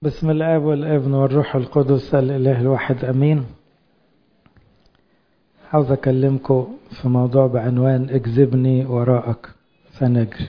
بسم الاب والابن والروح القدس الاله الواحد امين عاوز اكلمكم في موضوع بعنوان اجذبني وراءك فنجري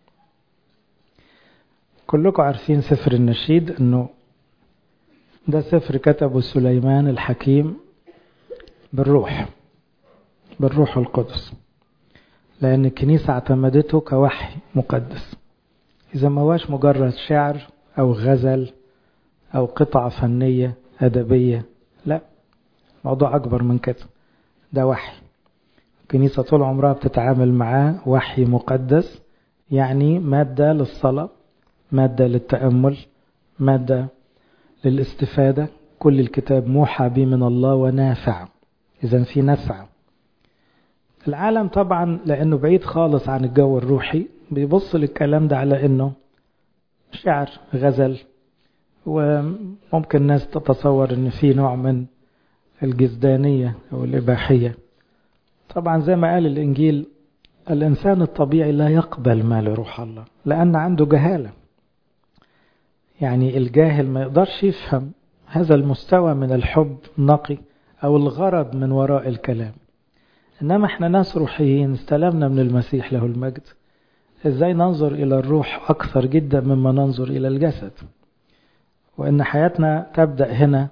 كلكم عارفين سفر النشيد انه ده سفر كتبه سليمان الحكيم بالروح بالروح القدس لأن الكنيسة اعتمدته كوحي مقدس إذا ما هواش مجرد شعر أو غزل أو قطعة فنية أدبية لا موضوع أكبر من كده ده وحي الكنيسة طول عمرها بتتعامل معاه وحي مقدس يعني مادة للصلاة مادة للتأمل مادة للاستفادة كل الكتاب موحى به من الله ونافع إذا في نفع العالم طبعا لأنه بعيد خالص عن الجو الروحي بيبص للكلام ده على أنه شعر غزل وممكن الناس تتصور أن في نوع من الجزدانية أو الإباحية طبعا زي ما قال الإنجيل الإنسان الطبيعي لا يقبل ما لروح الله لأن عنده جهالة يعني الجاهل ما يقدرش يفهم هذا المستوى من الحب النقي أو الغرض من وراء الكلام إنما إحنا ناس روحيين استلمنا من المسيح له المجد إزاي ننظر إلى الروح أكثر جدا مما ننظر إلى الجسد وإن حياتنا تبدأ هنا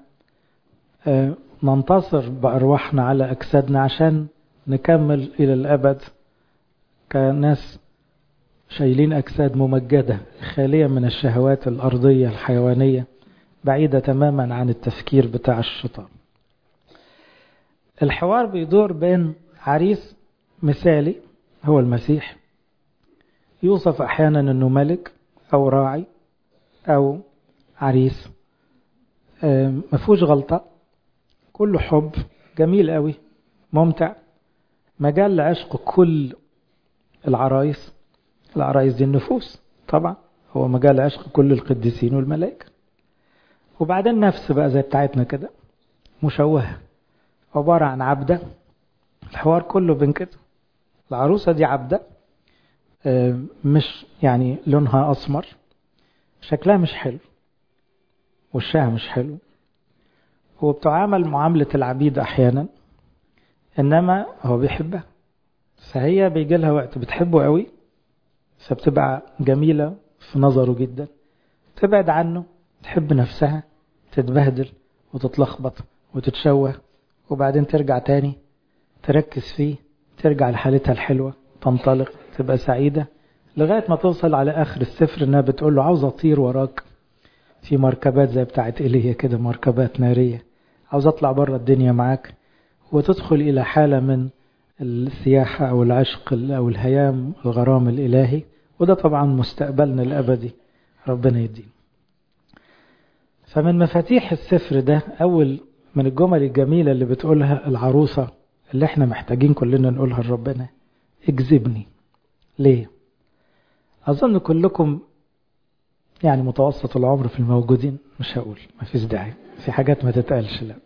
ننتصر بأرواحنا على أجسادنا عشان نكمل إلى الأبد كناس شايلين أجساد ممجدة خالية من الشهوات الأرضية الحيوانية بعيدة تماما عن التفكير بتاع الشيطان الحوار بيدور بين عريس مثالي هو المسيح يوصف أحيانا أنه ملك أو راعي أو عريس مفهوش غلطة كله حب جميل قوي ممتع مجال لعشق كل العرايس العرايس دي النفوس طبعا هو مجال عشق كل القديسين والملائكة وبعدين نفس بقى زي بتاعتنا كده مشوهة عبارة عن عبدة الحوار كله بين كده العروسة دي عبدة مش يعني لونها أسمر شكلها مش حلو وشها مش حلو وبتعامل معاملة العبيد أحيانا إنما هو بيحبها فهي بيجي لها وقت بتحبه قوي فبتبقى جميلة في نظره جدا تبعد عنه تحب نفسها تتبهدل وتتلخبط وتتشوه وبعدين ترجع تاني تركز فيه ترجع لحالتها الحلوة تنطلق تبقى سعيدة لغاية ما توصل على آخر السفر إنها بتقول له عاوز أطير وراك في مركبات زي بتاعت إيليا كده مركبات نارية عاوز أطلع بره الدنيا معاك وتدخل إلى حالة من السياحة أو العشق أو الهيام الغرام الإلهي وده طبعا مستقبلنا الأبدي ربنا يدين فمن مفاتيح السفر ده أول من الجمل الجميلة اللي بتقولها العروسة اللي احنا محتاجين كلنا نقولها لربنا اجذبني ليه أظن كلكم يعني متوسط العمر في الموجودين مش هقول ما فيش داعي في حاجات ما تتقالش لا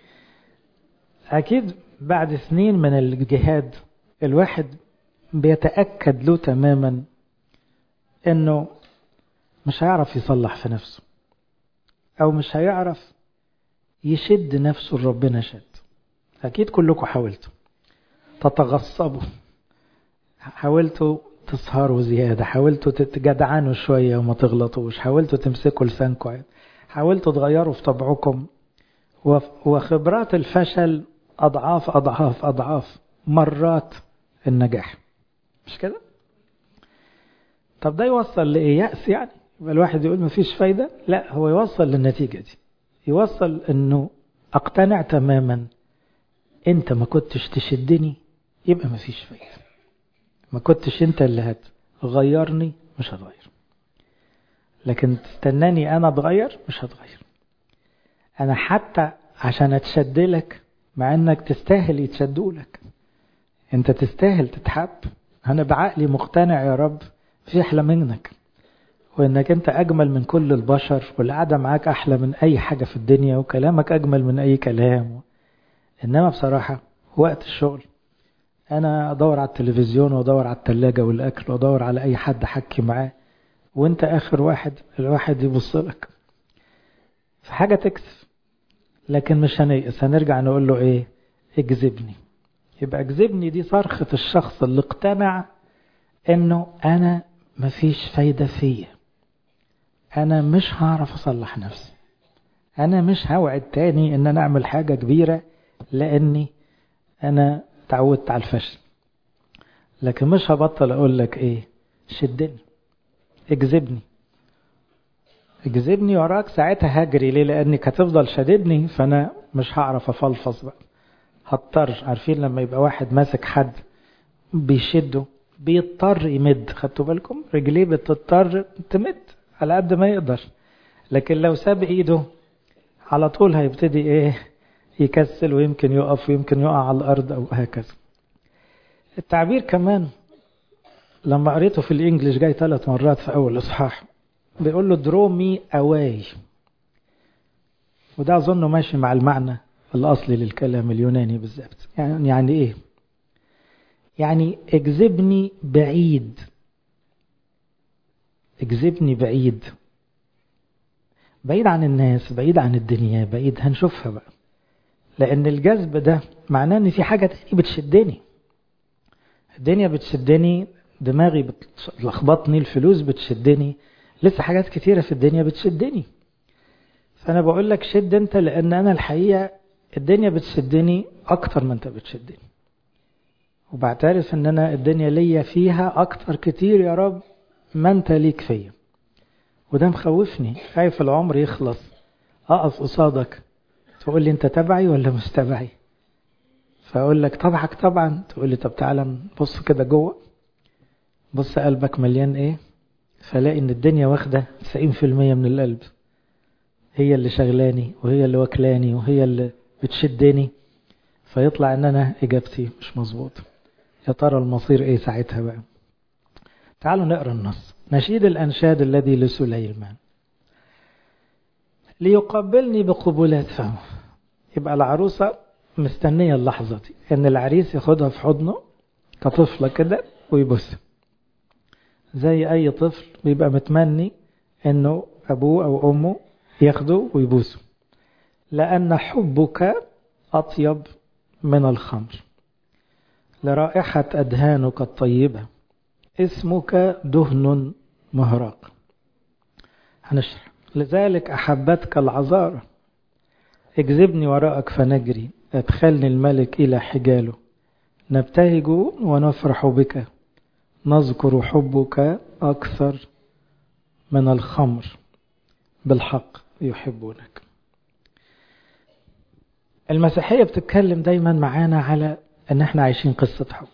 أكيد بعد سنين من الجهاد الواحد بيتأكد له تماما انه مش هيعرف يصلح في نفسه او مش هيعرف يشد نفسه لربنا شد اكيد كلكم حاولتوا تتغصبوا حاولتوا تسهروا زيادة حاولتوا تتجدعنوا شوية وما تغلطوش حاولتوا تمسكوا لسانكم حاولتوا تغيروا في طبعكم وخبرات الفشل أضعاف أضعاف أضعاف مرات النجاح مش كده؟ طب ده يوصل لإيه؟ يأس يعني يبقى الواحد يقول مفيش فايدة لا هو يوصل للنتيجة دي يوصل إنه أقتنع تماما أنت ما كنتش تشدني يبقى مفيش فايدة ما كنتش أنت اللي هتغيرني مش هتغير لكن تستناني أنا أتغير مش هتغير أنا حتى عشان أتشد لك مع انك تستاهل يتشدولك انت تستاهل تتحب انا بعقلي مقتنع يا رب في احلى منك وانك انت اجمل من كل البشر والقعده معاك احلى من اي حاجه في الدنيا وكلامك اجمل من اي كلام انما بصراحه وقت الشغل انا ادور على التلفزيون وادور على التلاجة والاكل وادور على اي حد احكي معاه وانت اخر واحد الواحد يبص لك في حاجة تكسف لكن مش هنيأس هنرجع نقول له ايه اجذبني يبقى اجذبني دي صرخة الشخص اللي اقتنع انه انا مفيش فايدة فيا انا مش هعرف اصلح نفسي انا مش هوعد تاني ان انا اعمل حاجة كبيرة لاني انا تعودت على الفشل لكن مش هبطل اقول لك ايه شدني اجذبني اجذبني وراك ساعتها هجري ليه لانك هتفضل شددني فانا مش هعرف افلفص بقى هضطر عارفين لما يبقى واحد ماسك حد بيشده بيضطر يمد خدتوا بالكم رجليه بتضطر تمد على قد ما يقدر لكن لو ساب ايده على طول هيبتدي ايه يكسل ويمكن يقف ويمكن يقع على الارض او هكذا التعبير كمان لما قريته في الانجليش جاي ثلاث مرات في اول اصحاح بيقول له درو مي اواي وده اظنه ماشي مع المعنى الاصلي للكلام اليوناني بالذات يعني يعني ايه يعني اجذبني بعيد اجذبني بعيد بعيد عن الناس بعيد عن الدنيا بعيد هنشوفها بقى لان الجذب ده معناه ان في حاجه تاني بتشدني الدنيا بتشدني دماغي بتلخبطني الفلوس بتشدني لسه حاجات كتيره في الدنيا بتشدني فانا بقول لك شد انت لان انا الحقيقه الدنيا بتشدني اكتر ما انت بتشدني وبعترف ان انا الدنيا ليا فيها اكتر كتير يا رب ما انت ليك فيا وده مخوفني خايف العمر يخلص اقف قصادك تقول لي انت تبعي ولا مش تبعي فاقول لك طبعك طبعا تقول لي طب تعالى بص كده جوه بص قلبك مليان ايه فلاقي ان الدنيا واخده 90% من القلب هي اللي شغلاني وهي اللي واكلاني وهي اللي بتشدني فيطلع ان انا اجابتي مش مظبوطه يا ترى المصير ايه ساعتها بقى تعالوا نقرا النص نشيد الانشاد الذي لسليمان ليقبلني بقبلات فمه يبقى العروسه مستنيه اللحظه دي ان العريس ياخدها في حضنه كطفله كده ويبوسها زي اي طفل بيبقى متمني انه ابوه او امه ياخده ويبوسه لان حبك اطيب من الخمر لرائحة أدهانك الطيبة اسمك دهن مهراق هنشرح لذلك أحبتك العذارى اجذبني وراءك فنجري أدخلني الملك إلى حجاله نبتهج ونفرح بك نذكر حبك أكثر من الخمر بالحق يحبونك المسيحية بتتكلم دايما معانا على ان احنا عايشين قصة حب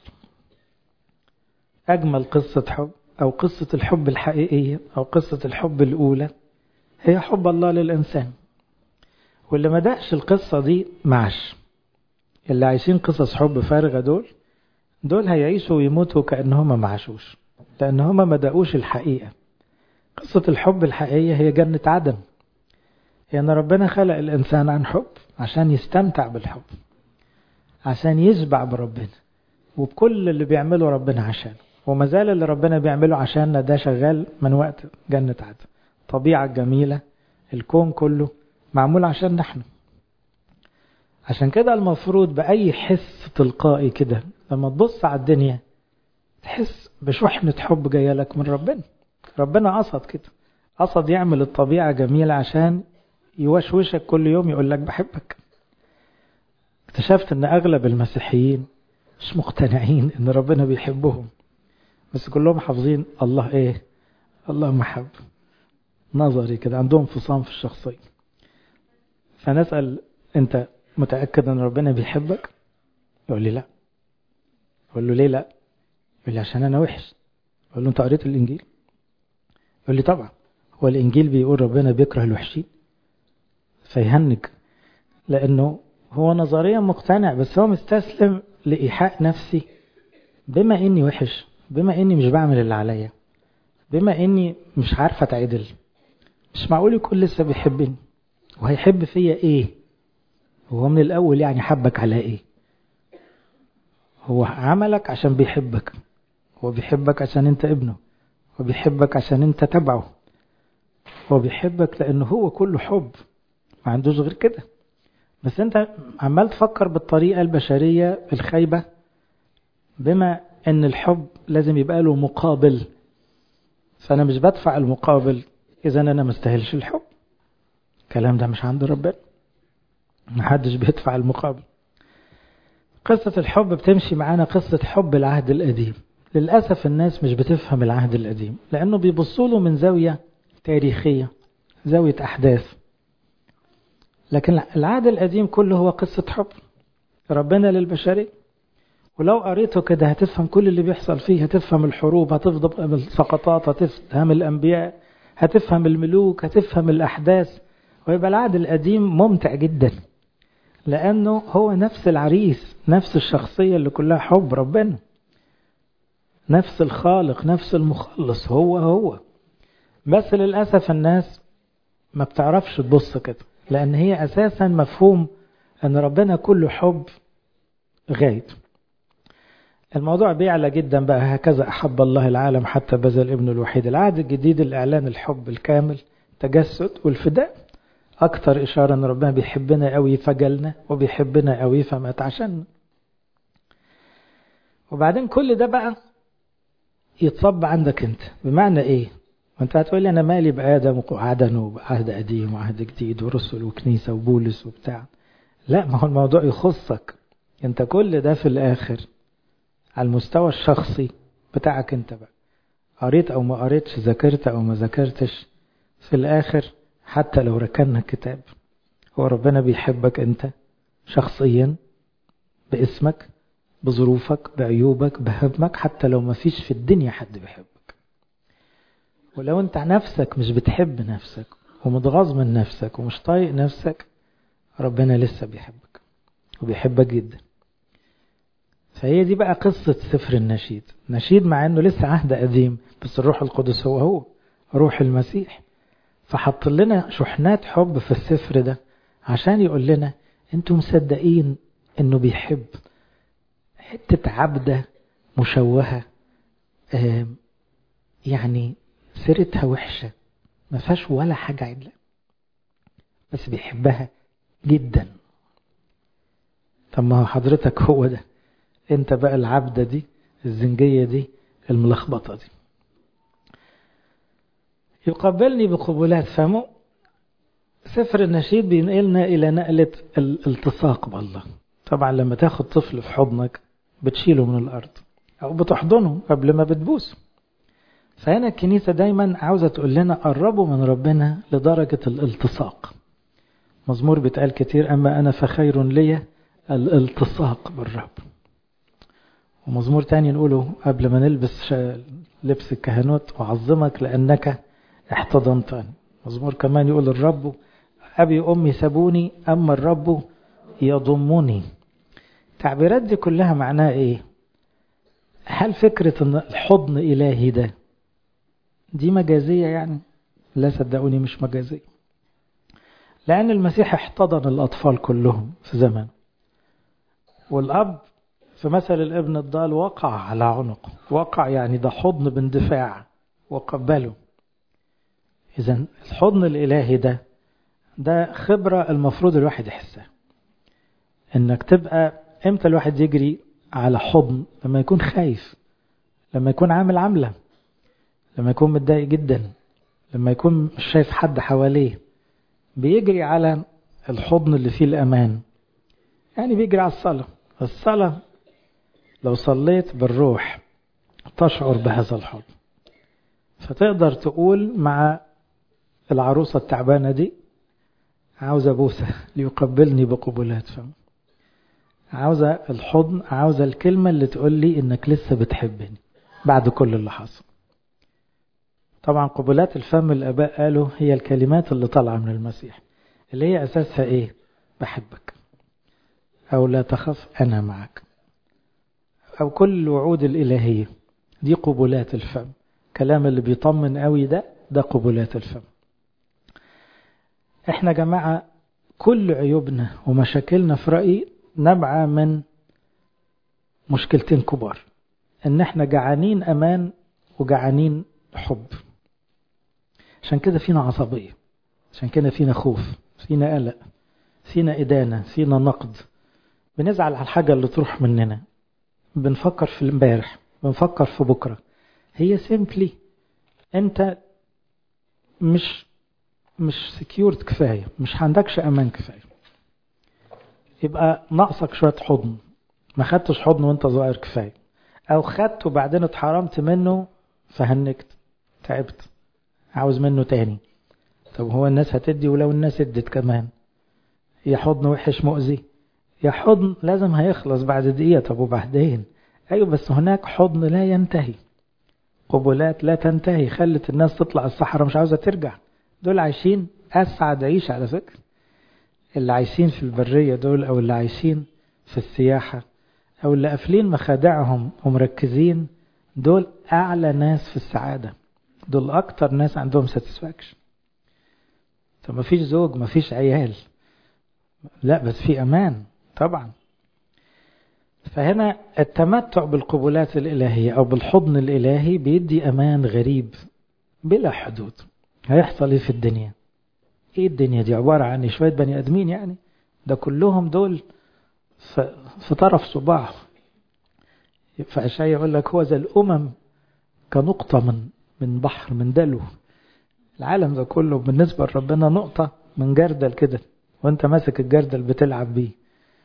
اجمل قصة حب او قصة الحب الحقيقية او قصة الحب الاولى هي حب الله للانسان واللي ما دقش القصة دي معش اللي عايشين قصص حب فارغة دول دول هيعيشوا ويموتوا كأنهم ما عاشوش لأن هم ما دقوش الحقيقة قصة الحب الحقيقية هي جنة عدن هي أن ربنا خلق الإنسان عن حب عشان يستمتع بالحب عشان يشبع بربنا وبكل اللي بيعمله ربنا عشانه وما زال اللي ربنا بيعمله عشاننا ده شغال من وقت جنة عدن طبيعة جميلة الكون كله معمول عشان نحن عشان كده المفروض بأي حس تلقائي كده لما تبص على الدنيا تحس بشحنة حب جاية لك من ربنا ربنا قصد كده قصد يعمل الطبيعة جميلة عشان يوشوشك كل يوم يقول لك بحبك اكتشفت ان اغلب المسيحيين مش مقتنعين ان ربنا بيحبهم بس كلهم حافظين الله ايه الله محب نظري كده عندهم انفصام في الشخصية فنسأل انت متأكد ان ربنا بيحبك يقول لي لا اقول له ليه لا يقول لي عشان انا وحش اقول له انت قريت الانجيل يقول لي طبعا هو الانجيل بيقول ربنا بيكره الوحشين فيهنج لانه هو نظريا مقتنع بس هو مستسلم لإيحاء نفسي بما إني وحش بما إني مش بعمل اللي عليا بما إني مش عارفة أتعدل مش معقول يكون لسه بيحبني وهيحب فيا إيه هو من الأول يعني حبك على إيه هو عملك عشان بيحبك هو بيحبك عشان أنت ابنه هو بيحبك عشان أنت تبعه هو بيحبك لأنه هو كله حب ما عندوش غير كده بس انت عمال تفكر بالطريقة البشرية الخايبة بما ان الحب لازم يبقى له مقابل فانا مش بدفع المقابل اذا انا مستاهلش الحب الكلام ده مش عند ربنا محدش بيدفع المقابل قصة الحب بتمشي معانا قصة حب العهد القديم للأسف الناس مش بتفهم العهد القديم لأنه بيبصوا له من زاوية تاريخية زاوية أحداث لكن العهد القديم كله هو قصة حب ربنا للبشرية ولو قريته كده هتفهم كل اللي بيحصل فيه هتفهم الحروب هتفهم السقطات هتفهم الأنبياء هتفهم الملوك هتفهم الأحداث ويبقى العهد القديم ممتع جدا لأنه هو نفس العريس نفس الشخصية اللي كلها حب ربنا نفس الخالق نفس المخلص هو هو بس للأسف الناس ما بتعرفش تبص كده لأن هي أساسا مفهوم أن ربنا كله حب غايب الموضوع بيعلى جدا بقى هكذا أحب الله العالم حتى بذل ابنه الوحيد العهد الجديد الإعلان الحب الكامل تجسد والفداء أكتر إشارة أن ربنا بيحبنا قوي فجلنا وبيحبنا قوي فمات عشان وبعدين كل ده بقى يتصب عندك أنت بمعنى إيه وانت هتقول لي أنا مالي بآدم وعدن وعهد قديم وعهد جديد ورسل وكنيسة وبولس وبتاع لا ما هو الموضوع يخصك انت كل ده في الآخر على المستوى الشخصي بتاعك انت بقى قريت او ما قريتش ذاكرت او ما ذاكرتش في الآخر حتى لو ركنا الكتاب هو ربنا بيحبك انت شخصيا باسمك بظروفك بعيوبك بهمك حتى لو ما فيش في الدنيا حد بيحبك ولو انت نفسك مش بتحب نفسك ومتغاظ من نفسك ومش طايق نفسك ربنا لسه بيحبك وبيحبك جدا فهي دي بقى قصة سفر النشيد نشيد مع انه لسه عهد قديم بس الروح القدس هو هو روح المسيح فحط لنا شحنات حب في السفر ده عشان يقول لنا انتم مصدقين انه بيحب حتة عبدة مشوهة يعني سيرتها وحشة ما فيهاش ولا حاجة عدلة بس بيحبها جدا طب ما هو حضرتك هو ده انت بقى العبدة دي الزنجية دي الملخبطة دي يقبلني بقبلات فمه سفر النشيد بينقلنا إلى نقلة الالتصاق بالله طبعا لما تاخد طفل في حضنك بتشيله من الأرض أو بتحضنه قبل ما بتبوسه فهنا الكنيسة دايما عاوزة تقول لنا قربوا من ربنا لدرجة الالتصاق مزمور بيتقال كتير أما أنا فخير لي الالتصاق بالرب ومزمور تاني نقوله قبل ما نلبس لبس الكهنوت أعظمك لأنك احتضنتني مزمور كمان يقول الرب أبي أمي سابوني أما الرب يضمني التعبيرات دي كلها معناها إيه هل فكرة أن الحضن إلهي ده دي مجازية يعني لا صدقوني مش مجازية لأن المسيح احتضن الأطفال كلهم في زمن والأب في مثل الابن الضال وقع على عنقه وقع يعني ده حضن باندفاع وقبله إذا الحضن الإلهي ده ده خبرة المفروض الواحد يحسها إنك تبقى إمتى الواحد يجري على حضن لما يكون خايف لما يكون عامل عملة لما يكون متضايق جدا لما يكون مش شايف حد حواليه بيجري على الحضن اللي فيه الأمان يعني بيجري على الصلاة الصلاة لو صليت بالروح تشعر بهذا الحضن فتقدر تقول مع العروسة التعبانة دي عاوزة بوسة ليقبلني بقبلات فم عاوزة الحضن عاوزة الكلمة اللي تقول لي انك لسه بتحبني بعد كل اللي حصل طبعا قبلات الفم الاباء قالوا هي الكلمات اللي طالعة من المسيح اللي هي اساسها ايه بحبك او لا تخف انا معك او كل الوعود الالهية دي قبلات الفم كلام اللي بيطمن قوي ده ده قبلات الفم احنا جماعة كل عيوبنا ومشاكلنا في رأيي نبعة من مشكلتين كبار ان احنا جعانين امان وجعانين حب عشان كده فينا عصبية عشان كده فينا خوف فينا قلق فينا إدانة فينا نقد بنزعل على الحاجة اللي تروح مننا بنفكر في امبارح بنفكر في بكرة هي سيمبلي انت مش مش سكيورد كفاية مش عندكش امان كفاية يبقى ناقصك شوية حضن ما خدتش حضن وانت صغير كفاية او خدت وبعدين اتحرمت منه فهنكت تعبت عاوز منه تاني طب هو الناس هتدي ولو الناس ادت كمان يا حضن وحش مؤذي يا حضن لازم هيخلص بعد دقيقة طب وبعدين أيوة بس هناك حضن لا ينتهي قبلات لا تنتهي خلت الناس تطلع الصحراء مش عاوزة ترجع دول عايشين أسعد عيش على فكرة اللي عايشين في البرية دول أو اللي عايشين في السياحة أو اللي قافلين مخادعهم ومركزين دول أعلى ناس في السعادة دول أكتر ناس عندهم ساتسفاكشن طب مفيش زوج مفيش عيال لا بس في أمان طبعا فهنا التمتع بالقبلات الإلهية أو بالحضن الإلهي بيدي أمان غريب بلا حدود هيحصل إيه في الدنيا إيه الدنيا دي عبارة عن شوية بني أدمين يعني ده كلهم دول في طرف صباع فأشياء يقول لك هو ذا الأمم كنقطة من من بحر من دلو العالم ده كله بالنسبة لربنا نقطة من جردل كده وانت ماسك الجردل بتلعب بيه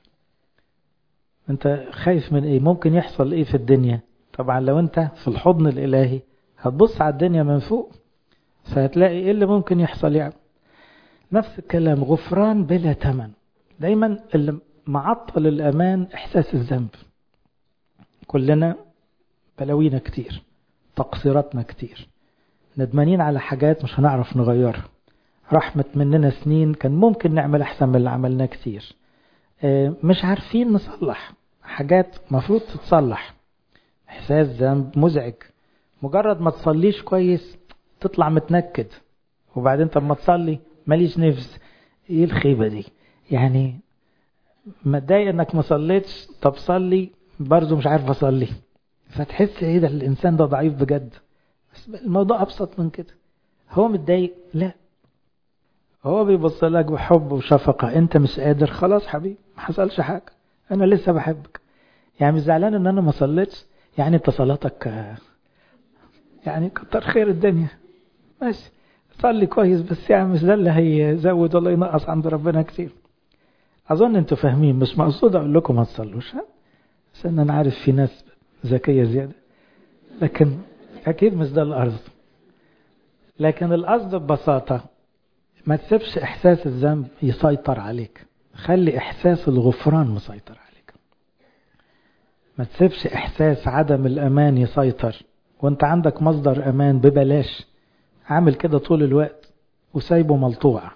انت خايف من ايه ممكن يحصل ايه في الدنيا طبعا لو انت في الحضن الالهي هتبص على الدنيا من فوق فهتلاقي ايه اللي ممكن يحصل يعني نفس الكلام غفران بلا ثمن دايما اللي معطل الامان احساس الذنب كلنا بلاوينا كتير تقصيراتنا كتير ندمانين على حاجات مش هنعرف نغيرها رحمت مننا سنين كان ممكن نعمل أحسن من اللي عملناه كتير مش عارفين نصلح حاجات مفروض تتصلح إحساس ذنب مزعج مجرد ما تصليش كويس تطلع متنكد وبعدين طب ما تصلي ماليش نفس ايه الخيبة دي يعني متضايق انك ما صليتش طب صلي برضه مش عارف اصلي فتحس ايه ده الانسان ده ضعيف بجد بس الموضوع ابسط من كده هو متضايق لا هو بيبص لك بحب وشفقة انت مش قادر خلاص حبيبي ما حصلش حاجة انا لسه بحبك يعني مش زعلان ان انا ما صليتش يعني انت صلاتك يعني كتر خير الدنيا ماشي صلي كويس بس يعني مش ده اللي هيزود ولا ينقص عند ربنا كتير اظن انتوا فاهمين مش مقصود اقول لكم ما تصلوش ها بس انا عارف في ناس ذكية زيادة لكن اكيد مش ده القصد لكن القصد ببساطة ما تسيبش احساس الذنب يسيطر عليك خلي احساس الغفران مسيطر عليك ما تسيبش احساس عدم الامان يسيطر وانت عندك مصدر امان ببلاش عامل كده طول الوقت وسايبه ملطوع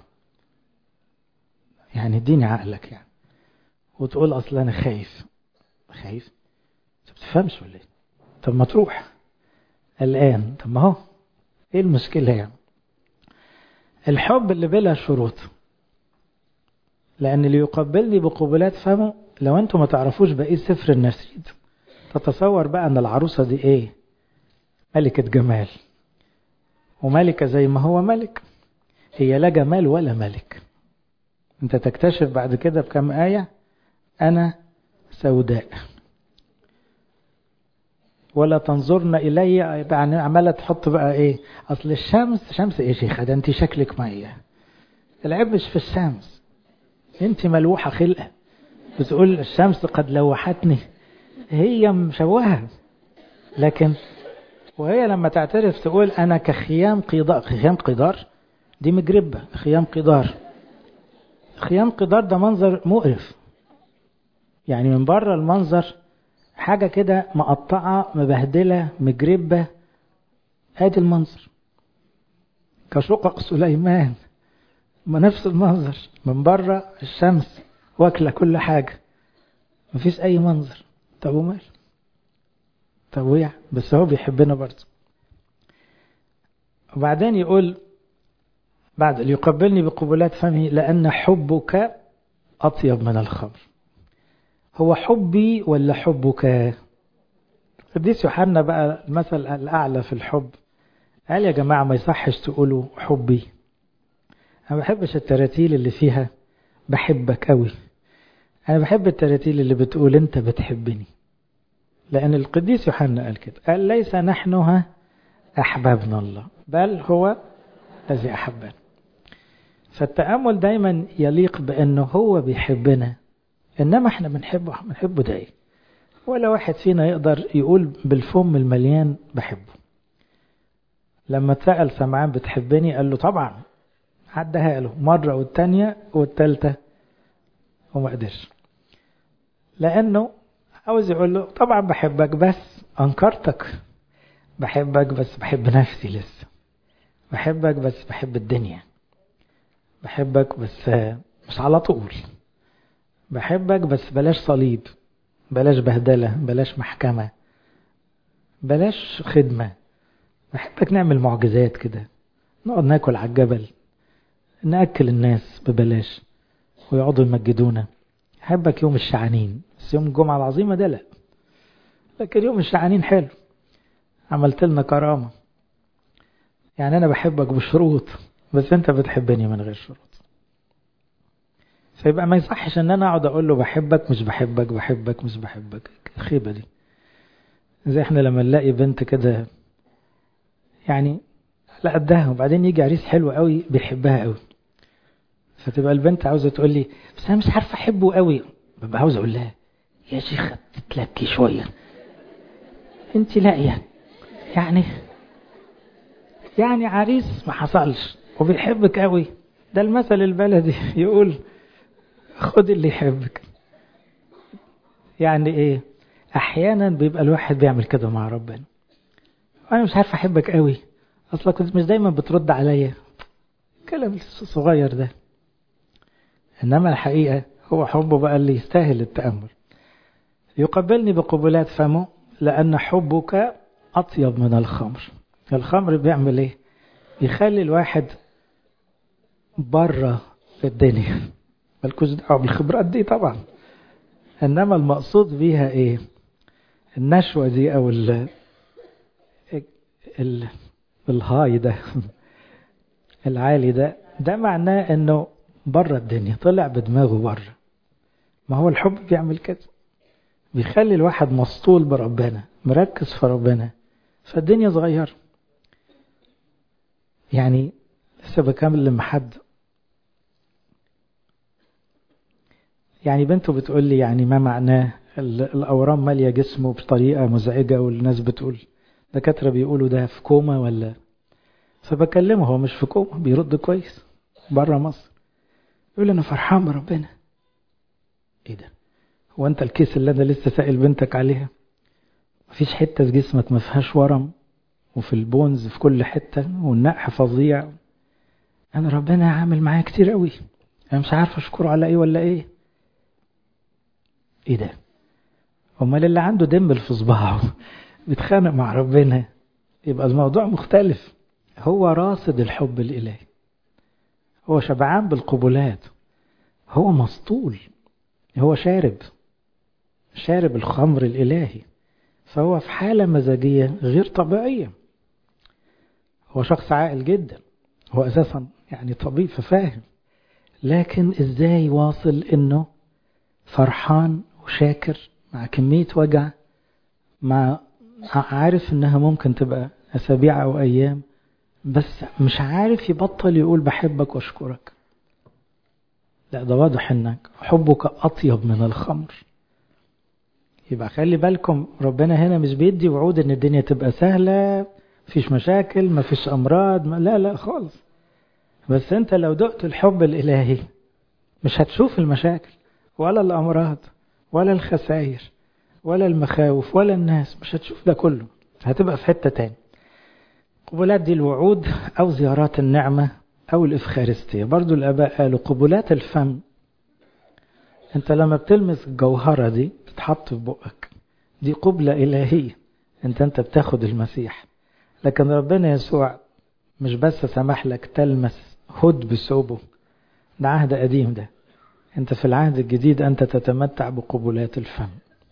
يعني اديني عقلك يعني وتقول اصل انا خايف خايف انت بتفهمش ولا ايه طب ما تروح الان طب ما هو ايه المشكله يعني الحب اللي بلا شروط لأن اللي يقبلني بقبلات فمه لو أنتم ما تعرفوش بقية سفر النشيد تتصور بقى أن العروسة دي إيه ملكة جمال وملكة زي ما هو ملك هي لا جمال ولا ملك أنت تكتشف بعد كده بكم آية أنا سوداء ولا تنظرن إلي يعني عمالة تحط بقى إيه أصل الشمس شمس إيه شيخة ده أنت شكلك مية العيب مش في الشمس أنت ملوحة خلقة بتقول الشمس قد لوحتني هي مشوهة لكن وهي لما تعترف تقول أنا كخيام قيدار خيام قيدار دي مجربة خيام قيدار خيام قيدار ده منظر مقرف يعني من بره المنظر حاجة كده مقطعة مبهدلة مجربة ادي المنظر كشقق سليمان ما نفس المنظر من بره الشمس واكلة كل حاجة مفيش أي منظر طب ومال طب ويع بس هو بيحبنا برضه وبعدين يقول بعد ليقبلني بقبلات فمه لأن حبك أطيب من الخمر هو حبي ولا حبك قديس يوحنا بقى المثل الأعلى في الحب قال يا جماعة ما يصحش تقولوا حبي أنا بحبش التراتيل اللي فيها بحبك قوي أنا بحب التراتيل اللي بتقول أنت بتحبني لأن القديس يوحنا قال كده قال ليس نحنها أحببنا الله بل هو الذي أحبنا فالتأمل دايما يليق بأنه هو بيحبنا إنما احنا بنحبه بنحبه ده إيه ولا واحد فينا يقدر يقول بالفم المليان بحبه لما اتسأل سمعان بتحبني قال له طبعا عدها له مرة والتانية والتالتة وما قدرش لأنه عاوز يقول له طبعا بحبك بس أنكرتك بحبك بس بحب نفسي لسه بحبك بس بحب الدنيا بحبك بس مش على طول بحبك بس بلاش صليب بلاش بهدلة بلاش محكمة بلاش خدمة بحبك نعمل معجزات كده نقعد ناكل على الجبل نأكل الناس ببلاش ويقعدوا يمجدونا أحبك يوم الشعانين بس يوم الجمعة العظيمة ده لا لكن يوم الشعانين حلو عملت لنا كرامة يعني أنا بحبك بشروط بس أنت بتحبني من غير شروط فيبقى ما يصحش ان انا اقعد اقول له بحبك مش بحبك بحبك مش بحبك الخيبه دي زي احنا لما نلاقي بنت كده يعني لا قدها وبعدين يجي عريس حلو قوي بيحبها قوي فتبقى البنت عاوزه تقول لي بس انا مش عارفه احبه قوي ببقى عاوز اقول لها يا شيخه تتلكي شويه انت لاقيه يعني يعني عريس ما حصلش وبيحبك قوي ده المثل البلدي يقول خد اللي يحبك يعني ايه احيانا بيبقى الواحد بيعمل كده مع ربنا انا مش عارف احبك قوي اصلا كنت مش دايما بترد عليا كلام الصغير ده انما الحقيقه هو حبه بقى اللي يستاهل التامل يقبلني بقبلات فمه لان حبك اطيب من الخمر الخمر بيعمل ايه بيخلي الواحد بره الدنيا مالكوش دعوه بالخبرات دي طبعا انما المقصود بيها ايه النشوه دي او ال ال الهاي ده العالي ده ده معناه انه بره الدنيا طلع بدماغه بره ما هو الحب بيعمل كده بيخلي الواحد مسطول بربنا مركز في ربنا فالدنيا صغيره يعني لسه بكمل لما حد يعني بنته بتقول لي يعني ما معناه الأورام مالية جسمه بطريقة مزعجة والناس بتقول دكاترة بيقولوا ده في كوما ولا فبكلمه هو مش في كوما بيرد كويس بره مصر يقول أنا فرحان بربنا إيه ده هو أنت الكيس اللي أنا لسه سائل بنتك عليها مفيش حتة في جسمك ما فيهاش ورم وفي البونز في كل حتة والنقح فظيع أنا ربنا عامل معايا كتير قوي أنا مش عارف أشكره على إيه ولا إيه ايه ده امال اللي عنده دم في صباعه بيتخانق مع ربنا يبقى الموضوع مختلف هو راصد الحب الالهي هو شبعان بالقبلات هو مسطول هو شارب شارب الخمر الالهي فهو في حالة مزاجية غير طبيعية هو شخص عاقل جدا هو اساسا يعني طبيب ففاهم لكن ازاي واصل انه فرحان وشاكر مع كمية وجع مع عارف انها ممكن تبقى اسابيع او ايام بس مش عارف يبطل يقول بحبك واشكرك لا ده واضح انك حبك اطيب من الخمر يبقى خلي بالكم ربنا هنا مش بيدي وعود ان الدنيا تبقى سهلة مفيش مشاكل مفيش امراض لا لا خالص بس انت لو دقت الحب الالهي مش هتشوف المشاكل ولا الأمراض ولا الخسائر ولا المخاوف ولا الناس مش هتشوف ده كله هتبقى في حتة تاني قبلات دي الوعود أو زيارات النعمة أو الإفخارستية برضو الآباء قالوا قبلات الفم أنت لما بتلمس الجوهرة دي تتحط في بقك دي قبلة إلهية أنت أنت بتاخد المسيح لكن ربنا يسوع مش بس سمح لك تلمس هد بثوبه ده عهد قديم ده انت في العهد الجديد انت تتمتع بقبلات الفم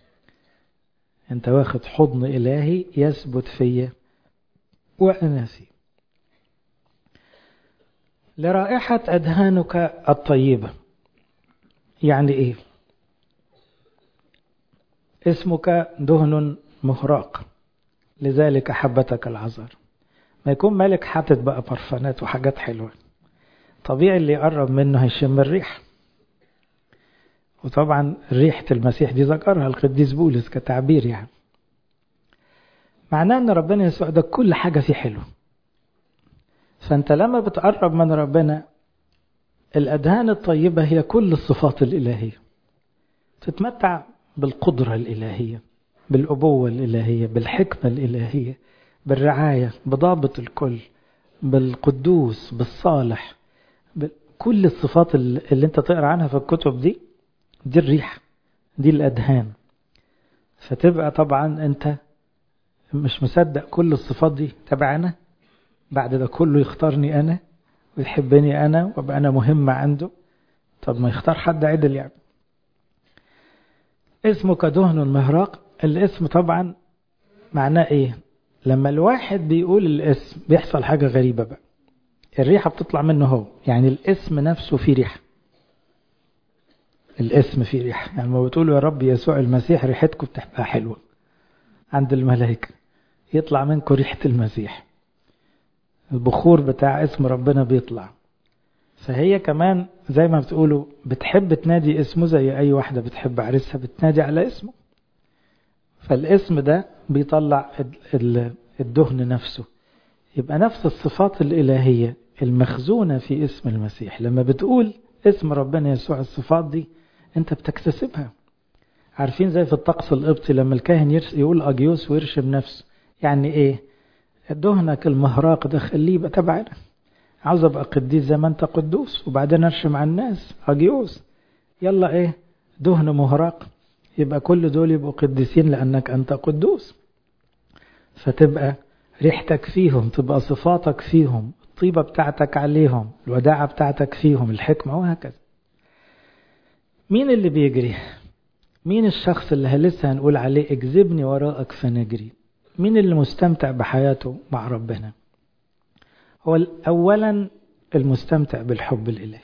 انت واخد حضن الهي يثبت فيا وانا فيه لرائحة أدهانك الطيبة يعني إيه اسمك دهن مهراق لذلك حبتك العذر ما يكون مالك حاطط بقى برفانات وحاجات حلوة طبيعي اللي يقرب منه هيشم الريح وطبعا ريحة المسيح دي ذكرها القديس بولس كتعبير يعني معناه ان ربنا يسوع ده كل حاجة فيه حلو فانت لما بتقرب من ربنا الأدهان الطيبة هي كل الصفات الإلهية تتمتع بالقدرة الإلهية بالأبوة الإلهية بالحكمة الإلهية بالرعاية بضابط الكل بالقدوس بالصالح كل الصفات اللي انت تقرا عنها في الكتب دي دي الريحة دي الأدهان فتبقى طبعا انت مش مصدق كل الصفات دي تبعنا بعد ده كله يختارني أنا ويحبني أنا وابقى أنا مهم عنده طب ما يختار حد عدل يعني اسمك دهن مهراق الاسم طبعا معناه ايه لما الواحد بيقول الاسم بيحصل حاجة غريبة بقى الريحة بتطلع منه هو يعني الاسم نفسه فيه ريحة الاسم فيه ريحة يعني لما بتقولوا يا رب يسوع المسيح ريحتكم بتبقى حلوة عند الملائكة يطلع منكم ريحة المسيح البخور بتاع اسم ربنا بيطلع فهي كمان زي ما بتقولوا بتحب تنادي اسمه زي أي واحدة بتحب عريسها بتنادي على اسمه فالاسم ده بيطلع الدهن نفسه يبقى نفس الصفات الإلهية المخزونة في اسم المسيح لما بتقول اسم ربنا يسوع الصفات دي انت بتكتسبها عارفين زي في الطقس القبطي لما الكاهن يقول أجيوس ويرشم نفسه يعني ايه دهنك المهراق ده خليه يبقى تبعنا عاوز ابقى قديس زي ما انت قدوس وبعدين ارشم على الناس اجيوس يلا ايه دهن مهراق يبقى كل دول يبقوا قديسين لانك انت قدوس فتبقى ريحتك فيهم تبقى صفاتك فيهم الطيبة بتاعتك عليهم الوداعة بتاعتك فيهم الحكمة وهكذا مين اللي بيجري مين الشخص اللي لسه هنقول عليه اجذبني وراءك فنجري مين اللي مستمتع بحياته مع ربنا هو أولا المستمتع بالحب الإلهي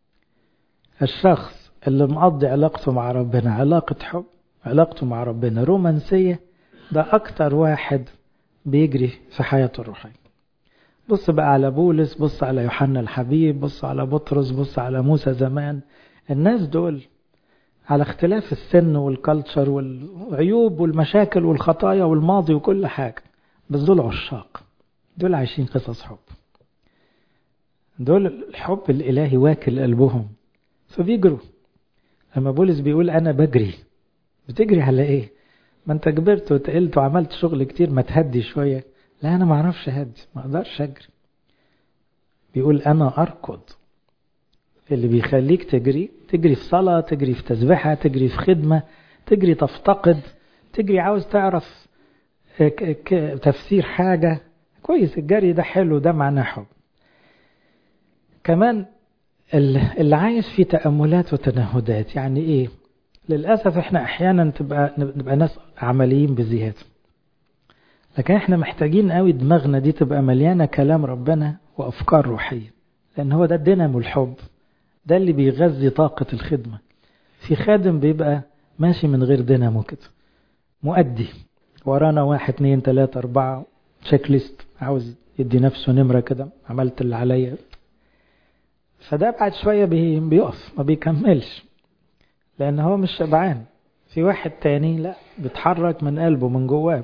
الشخص اللي مقضي علاقته مع ربنا علاقة حب علاقته مع ربنا رومانسية ده أكتر واحد بيجري في حياته الروحية بص بقى على بولس بص على يوحنا الحبيب بص على بطرس بص على موسى زمان الناس دول على اختلاف السن والكالتشر والعيوب والمشاكل والخطايا والماضي وكل حاجة بس دول عشاق دول عايشين قصص حب دول الحب الإلهي واكل قلبهم فبيجروا لما بولس بيقول أنا بجري بتجري على إيه ما أنت كبرت وتقلت وعملت شغل كتير ما تهدي شوية لا أنا ما أعرفش هدي ما أقدرش أجري بيقول أنا أركض اللي بيخليك تجري تجري في صلاة تجري في تسبيحة تجري في خدمة تجري تفتقد تجري عاوز تعرف تفسير حاجة كويس الجري ده حلو ده معناه حب كمان اللي عايش في تأملات وتنهدات يعني ايه للأسف احنا احيانا تبقى نبقى ناس عمليين بزيادة لكن احنا محتاجين قوي دماغنا دي تبقى مليانة كلام ربنا وأفكار روحية لأن هو ده الدينامو الحب ده اللي بيغذي طاقة الخدمة في خادم بيبقى ماشي من غير دينامو كده مؤدي ورانا واحد اتنين تلاتة أربعة تشيك ليست عاوز يدي نفسه نمرة كده عملت اللي عليا فده بعد شوية بيقف ما بيكملش لأن هو مش شبعان في واحد تاني لا بيتحرك من قلبه من جواه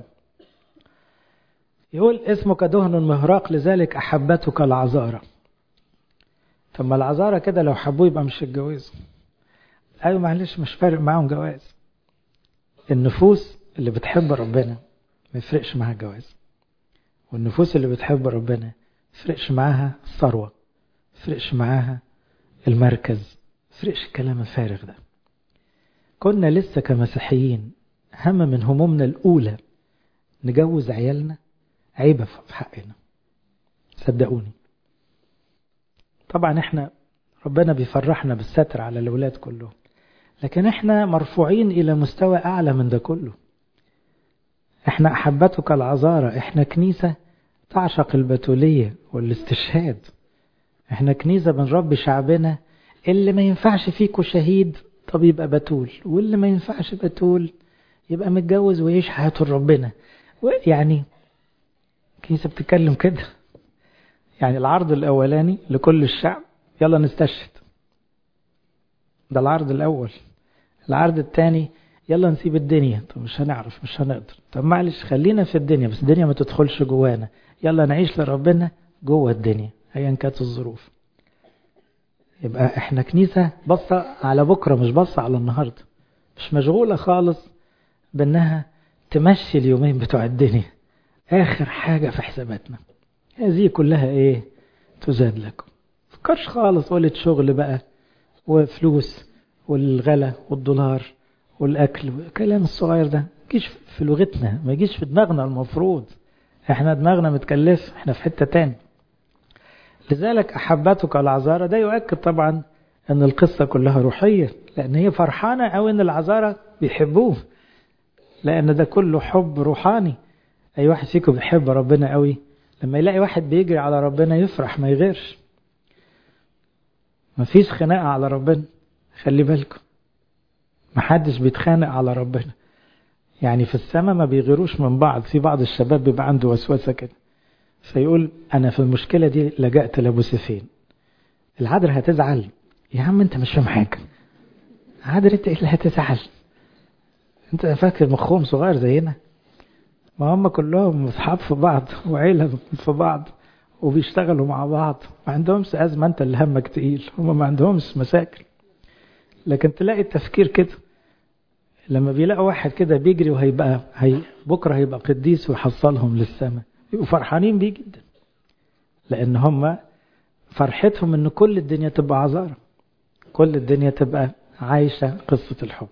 يقول اسمك دهن مهراق لذلك أحبتك العذارة طب ما العذارة كده لو حبوه يبقى مش يتجوزوا أيوة معلش مش فارق معاهم جواز النفوس اللي بتحب ربنا ما يفرقش معاها الجواز والنفوس اللي بتحب ربنا ما يفرقش معاها الثروة ما يفرقش معاها المركز ما يفرقش الكلام الفارغ ده كنا لسه كمسيحيين هم من همومنا الأولى نجوز عيالنا عيبة في حقنا صدقوني طبعا احنا ربنا بيفرحنا بالستر على الأولاد كلهم لكن احنا مرفوعين إلى مستوى أعلى من ده كله احنا أحبتك العذارة احنا كنيسة تعشق البتولية والاستشهاد احنا كنيسة بنربي شعبنا اللي ما ينفعش فيكوا شهيد طب يبقى بتول واللي ما ينفعش بتول يبقى متجوز ويعيش حياته لربنا يعني كنيسة بتتكلم كده يعني العرض الأولاني لكل الشعب يلا نستشهد ده العرض الأول العرض الثاني يلا نسيب الدنيا طب مش هنعرف مش هنقدر طب معلش خلينا في الدنيا بس الدنيا ما تدخلش جوانا يلا نعيش لربنا جوه الدنيا ايا كانت الظروف يبقى احنا كنيسة بصة على بكرة مش بصة على النهاردة مش مشغولة خالص بانها تمشي اليومين بتوع الدنيا اخر حاجة في حساباتنا هذه كلها ايه تزاد لكم فكرش خالص قولة شغل بقى وفلوس والغلا والدولار والاكل الكلام الصغير ده يجيش في لغتنا ما يجيش في دماغنا المفروض احنا دماغنا متكلف احنا في حتة تاني لذلك احبتك العذارى ده يؤكد طبعا ان القصة كلها روحية لان هي فرحانة او ان العذارى بيحبوه لان ده كله حب روحاني اي واحد فيكم بيحب ربنا قوي لما يلاقي واحد بيجري على ربنا يفرح ما يغيرش مفيش خناقة على ربنا خلي بالكم محدش بيتخانق على ربنا يعني في السماء ما بيغيروش من بعض في بعض الشباب بيبقى عنده وسوسة كده فيقول أنا في المشكلة دي لجأت لأبو سفين العذر هتزعل يا عم أنت مش فاهم حاجة عذر أنت إيه اللي هتزعل أنت فاكر مخهم صغير زينا ما هم كلهم أصحاب في بعض وعيلة في بعض وبيشتغلوا مع بعض ما عندهمش أزمة أنت اللي همك تقيل هم ما عندهمش مشاكل لكن تلاقي التفكير كده لما بيلاقوا واحد كده بيجري وهيبقى هي بكره هيبقى قديس ويحصلهم للسماء يبقوا فرحانين بيه جدا لان هم فرحتهم ان كل الدنيا تبقى عذارى كل الدنيا تبقى عايشة قصة الحب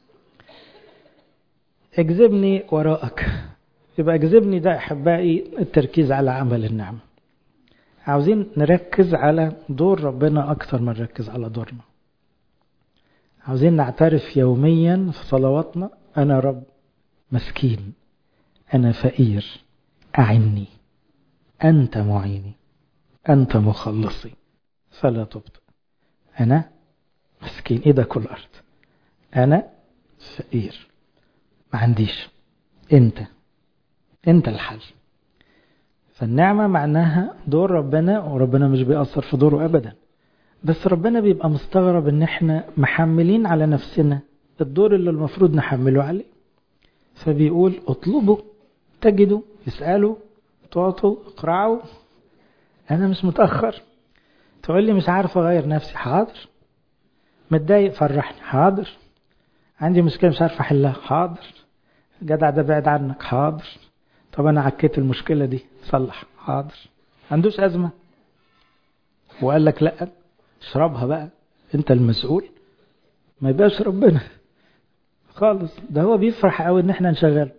اجذبني وراءك يبقى اجذبني ده احبائي التركيز على عمل النعمة عاوزين نركز على دور ربنا اكثر ما نركز على دورنا عاوزين نعترف يوميا في صلواتنا أنا رب مسكين أنا فقير أعني أنت معيني أنت مخلصي فلا تبطئ أنا مسكين إيه ده كل أرض أنا فقير ما عنديش أنت أنت الحل فالنعمة معناها دور ربنا وربنا مش بيأثر في دوره أبدا بس ربنا بيبقى مستغرب ان احنا محملين على نفسنا الدور اللي المفروض نحمله عليه فبيقول اطلبوا تجدوا اسألوا تعطوا اقرعوا انا مش متأخر تقول لي مش عارف اغير نفسي حاضر متضايق فرحني حاضر عندي مشكلة مش عارف احلها حاضر الجدع ده بعد عنك حاضر طب انا عكيت المشكلة دي صلح حاضر عندوش ازمة وقال لك لا اشربها بقى انت المسؤول ما يبقاش ربنا خالص ده هو بيفرح قوي ان احنا نشغل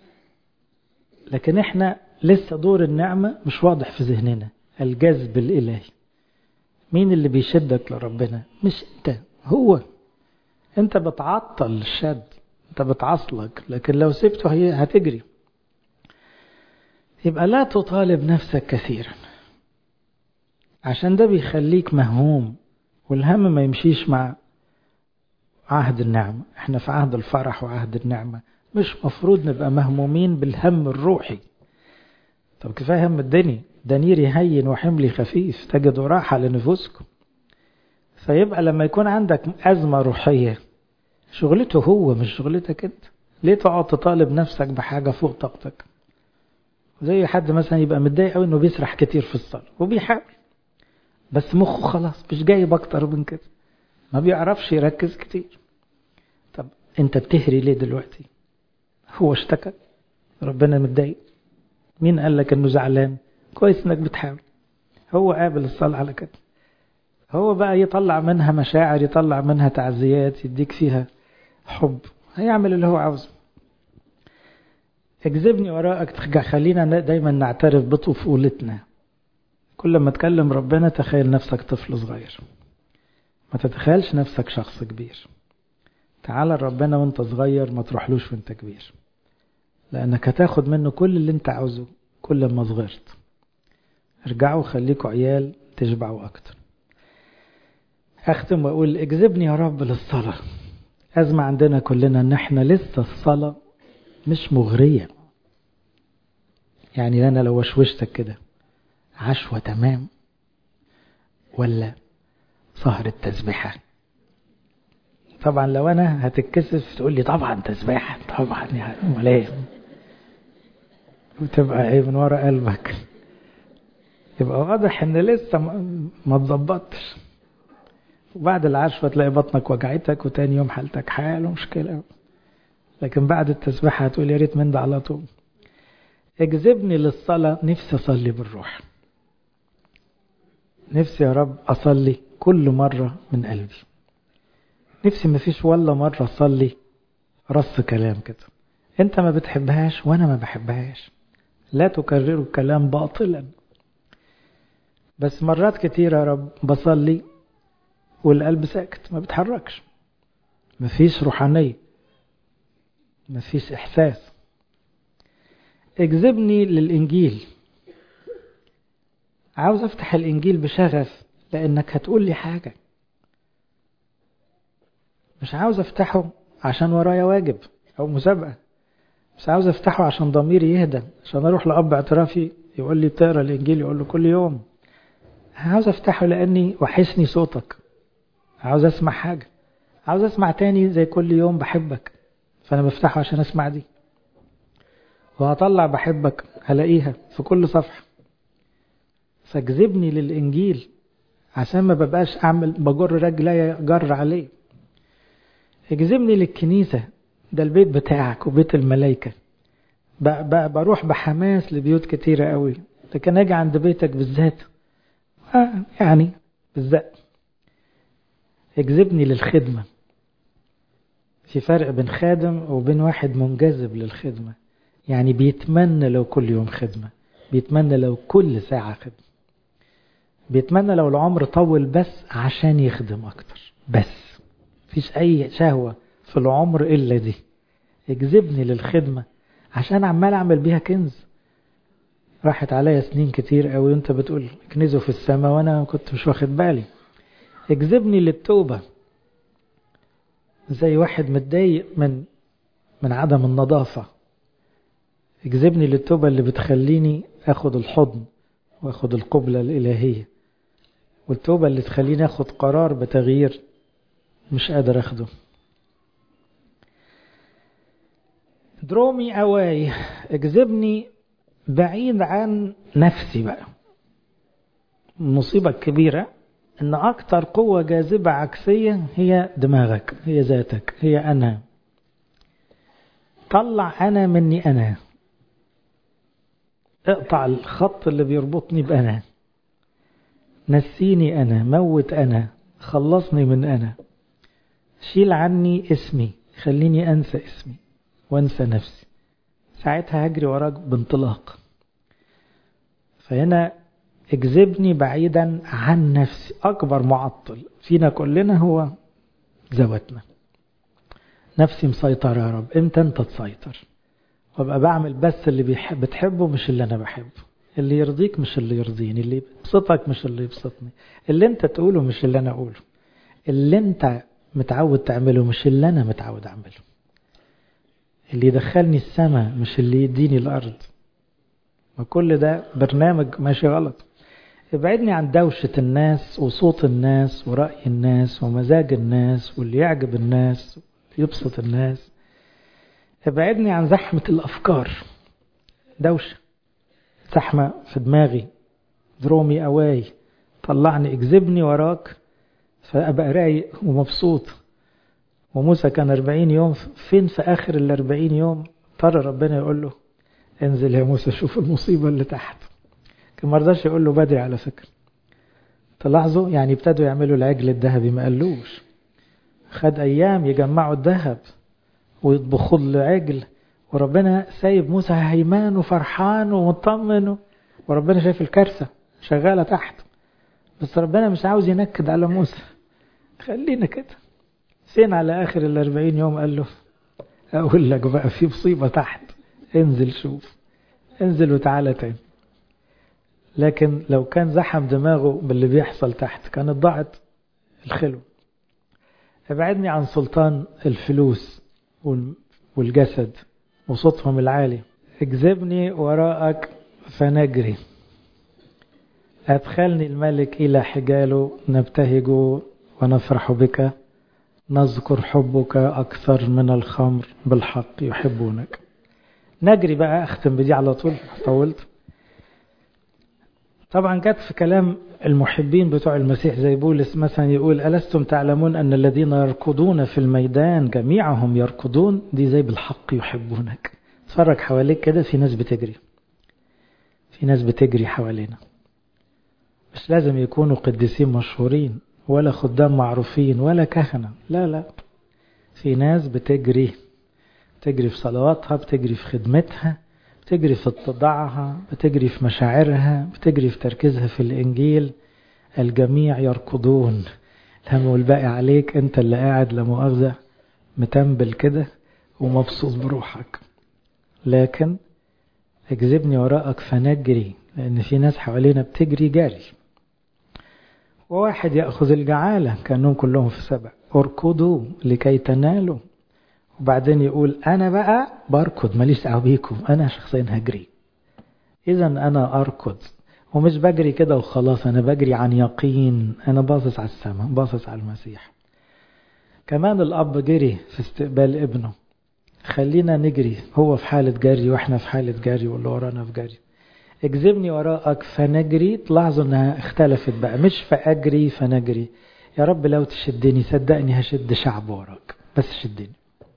لكن احنا لسه دور النعمة مش واضح في ذهننا الجذب الالهي مين اللي بيشدك لربنا مش انت هو انت بتعطل الشد انت بتعصلك لكن لو سبته هي هتجري يبقى لا تطالب نفسك كثيرا عشان ده بيخليك مهموم والهم ما يمشيش مع عهد النعمة احنا في عهد الفرح وعهد النعمة مش مفروض نبقى مهمومين بالهم الروحي طب كفاية هم الدنيا ده نيري هين وحملي خفيف تجدوا راحة لنفوسكم فيبقى لما يكون عندك أزمة روحية شغلته هو مش شغلتك انت ليه تقعد تطالب نفسك بحاجة فوق طاقتك زي حد مثلا يبقى متضايق قوي انه بيسرح كتير في الصلاة وبيحاول بس مخه خلاص مش جايب اكتر من كده ما بيعرفش يركز كتير طب انت بتهري ليه دلوقتي هو اشتكى ربنا متضايق مين قال لك انه زعلان كويس انك بتحاول هو قابل الصلاة على كده هو بقى يطلع منها مشاعر يطلع منها تعزيات يديك فيها حب هيعمل اللي هو عاوزه اجذبني وراءك خلينا دايما نعترف بطفولتنا كل ما تكلم ربنا تخيل نفسك طفل صغير ما تتخيلش نفسك شخص كبير تعال ربنا وانت صغير ما تروحلوش وانت كبير لانك هتاخد منه كل اللي انت عاوزه كل ما صغرت ارجعوا خليكوا عيال تشبعوا أكتر أختم وأقول اجذبني يا رب للصلاة أزمة عندنا كلنا أن احنا لسه الصلاة مش مغرية يعني أنا لو وشوشتك كده عشوة تمام ولا سهر التسبيحة طبعا لو أنا هتتكسف تقول لي طبعا تسبيحة طبعا يعني أمال إيه وتبقى إيه من ورا قلبك يبقى واضح إن لسه ما تظبطش وبعد العشوة تلاقي بطنك وجعتك وتاني يوم حالتك حال ومشكلة لكن بعد التسبيحة هتقول يا ريت من ده على طول اجذبني للصلاة نفسي أصلي بالروح نفسي يا رب أصلي كل مرة من قلبي نفسي مفيش ولا مرة أصلي رص كلام كده أنت ما بتحبهاش وأنا ما بحبهاش لا تكرروا الكلام باطلا بس مرات كتيرة يا رب بصلي والقلب ساكت ما بتحركش مفيش روحانية مفيش إحساس اجذبني للإنجيل عاوز أفتح الإنجيل بشغف لأنك هتقول لي حاجة مش عاوز أفتحه عشان ورايا واجب أو مسابقة مش عاوز أفتحه عشان ضميري يهدى عشان أروح لأب اعترافي يقول لي تقرا الإنجيل يقول له كل يوم عاوز أفتحه لأني وحشني صوتك عاوز أسمع حاجة عاوز أسمع تاني زي كل يوم بحبك فأنا بفتحه عشان أسمع دي وهطلع بحبك هلاقيها في كل صفحة فاجذبني للإنجيل عشان ما ببقاش أعمل بجر رجلي جر عليه اجذبني للكنيسة ده البيت بتاعك وبيت الملائكة بروح بحماس لبيوت كتيرة قوي لكن أجي عند بيتك بالذات آه يعني بالذات اجذبني للخدمة في فرق بين خادم وبين واحد منجذب للخدمة يعني بيتمنى لو كل يوم خدمة بيتمنى لو كل ساعة خدمة بيتمنى لو العمر طول بس عشان يخدم أكتر بس مفيش أي شهوة في العمر إلا دي اجذبني للخدمة عشان عمال أعمل بيها كنز راحت عليا سنين كتير قوي وانت بتقول كنزه في السماء وانا كنت مش واخد بالي اجذبني للتوبة زي واحد متضايق من من عدم النظافة اجذبني للتوبة اللي بتخليني اخد الحضن واخد القبلة الالهية والتوبة اللي تخليني اخد قرار بتغيير مش قادر اخده درومي اواي اجذبني بعيد عن نفسي بقى المصيبة الكبيرة ان اكتر قوة جاذبة عكسية هي دماغك هي ذاتك هي انا طلع انا مني انا اقطع الخط اللي بيربطني بانا نسيني انا موت انا خلصني من انا شيل عني اسمي خليني انسى اسمي وانسى نفسي ساعتها هجري وراك بانطلاق فهنا اجذبني بعيدا عن نفسي اكبر معطل فينا كلنا هو ذواتنا نفسي مسيطرة يا رب امتى انت تسيطر وابقى بعمل بس اللي بيحب بتحبه مش اللي انا بحبه اللي يرضيك مش اللي يرضيني اللي يبسطك مش اللي يبسطني اللي انت تقوله مش اللي انا اقوله اللي انت متعود تعمله مش اللي انا متعود اعمله اللي يدخلني السماء مش اللي يديني الارض وكل ده برنامج ماشي غلط ابعدني عن دوشة الناس وصوت الناس ورأي الناس ومزاج الناس واللي يعجب الناس يبسط الناس ابعدني عن زحمة الأفكار دوشة زحمة في دماغي درومي أواي طلعني اجذبني وراك فأبقى رايق ومبسوط وموسى كان أربعين يوم فين في آخر الأربعين يوم اضطر ربنا يقول له انزل يا موسى شوف المصيبة اللي تحت كان مرضاش يقول له بدري على فكرة تلاحظوا يعني ابتدوا يعملوا العجل الذهبي ما قالوش خد أيام يجمعوا الذهب ويطبخوا له عجل وربنا سايب موسى هيمان وفرحان ومطمن وربنا شايف الكارثة شغالة تحت بس ربنا مش عاوز ينكد على موسى خلينا كده فين على آخر الأربعين يوم قال له أقول لك بقى في مصيبة تحت انزل شوف انزل وتعالى تاني لكن لو كان زحم دماغه باللي بيحصل تحت كانت ضاعت الخلو ابعدني عن سلطان الفلوس والجسد وصوتهم العالي اجذبني وراءك فنجري أدخلني الملك إلى حجاله نبتهج ونفرح بك نذكر حبك أكثر من الخمر بالحق يحبونك نجري بقى أختم بدي على طول طولت طبعا جت في كلام المحبين بتوع المسيح زي بولس مثلا يقول ألستم تعلمون أن الذين يركضون في الميدان جميعهم يركضون دي زي بالحق يحبونك اتفرج حواليك كده في ناس بتجري في ناس بتجري حوالينا مش لازم يكونوا قديسين مشهورين ولا خدام معروفين ولا كهنة لا لا في ناس بتجري بتجري في صلواتها بتجري في خدمتها بتجري في اتضاعها بتجري في مشاعرها بتجري في تركيزها في الإنجيل الجميع يركضون الهم والباقي عليك انت اللي قاعد لمؤاخذة متنبل كده ومبسوط بروحك لكن اجذبني وراءك فنجري لأن في ناس حوالينا بتجري جري وواحد يأخذ الجعالة كأنهم كلهم في سبع اركضوا لكي تنالوا وبعدين يقول أنا بقى بركض ماليش دعوه بيكم أنا شخصيا هجري إذا أنا أركض ومش بجري كده وخلاص أنا بجري عن يقين أنا باصص على السماء باصص على المسيح كمان الأب جري في استقبال ابنه خلينا نجري هو في حالة جري وإحنا في حالة جري واللي ورانا في جري اجذبني وراءك فنجري تلاحظوا انها اختلفت بقى مش فاجري فنجري يا رب لو تشدني صدقني هشد شعب وراك بس شدني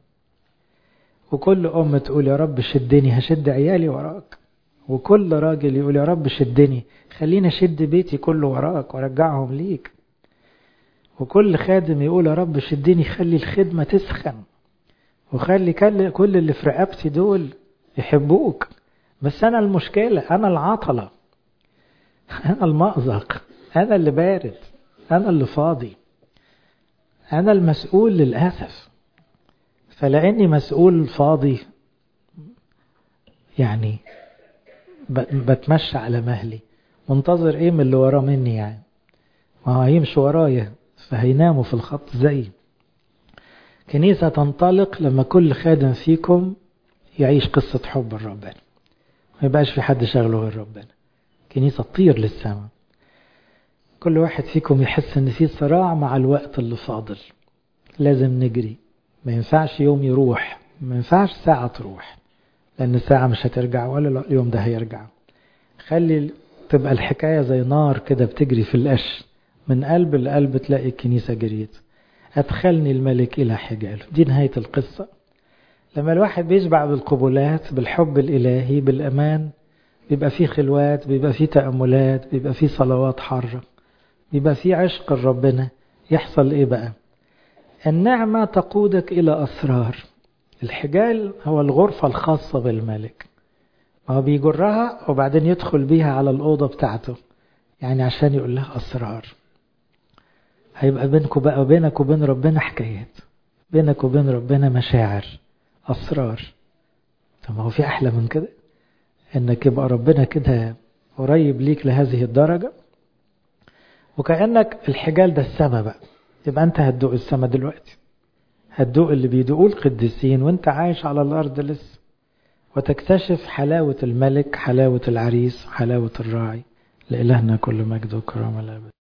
وكل ام تقول يا رب شدني هشد عيالي وراك وكل راجل يقول يا رب شدني خليني اشد بيتي كله وراك وارجعهم ليك وكل خادم يقول يا رب شدني خلي الخدمة تسخن وخلي كل اللي في رقبتي دول يحبوك بس أنا المشكلة أنا العطلة أنا المأزق أنا اللي بارد أنا اللي فاضي أنا المسؤول للأسف فلأني مسؤول فاضي يعني بتمشى على مهلي منتظر ايه من اللي وراه مني يعني ما هو هيمشي ورايا فهيناموا في الخط زي كنيسة تنطلق لما كل خادم فيكم يعيش قصة حب الربنا ما يبقاش في حد شغله غير ربنا كنيسة تطير للسماء كل واحد فيكم يحس ان في صراع مع الوقت اللي فاضل لازم نجري ما ينفعش يوم يروح ما ينفعش ساعة تروح لأن الساعة مش هترجع ولا اليوم ده هيرجع خلي تبقى الحكاية زي نار كده بتجري في القش من قلب لقلب تلاقي الكنيسة جريت أدخلني الملك إلى حجاله دي نهاية القصة لما الواحد بيشبع بالقبولات بالحب الإلهي بالأمان بيبقى فيه خلوات بيبقى فيه تأملات بيبقى فيه صلوات حارة بيبقى فيه عشق ربنا يحصل إيه بقى النعمة تقودك إلى أسرار الحجال هو الغرفة الخاصة بالملك هو بيجرها وبعدين يدخل بيها على الأوضة بتاعته يعني عشان يقول لها أسرار هيبقى بينكم بقى بينك وبين ربنا حكايات بينك وبين ربنا مشاعر أسرار طب ما هو في أحلى من كده إنك يبقى ربنا كده قريب ليك لهذه الدرجة وكأنك الحجال ده السما بقى يبقى أنت هتدوق السما دلوقتي هتدوق اللي بيدوقوه القديسين وانت عايش على الأرض لسه وتكتشف حلاوة الملك حلاوة العريس حلاوة الراعي لإلهنا كل مجد وكرامة الأبد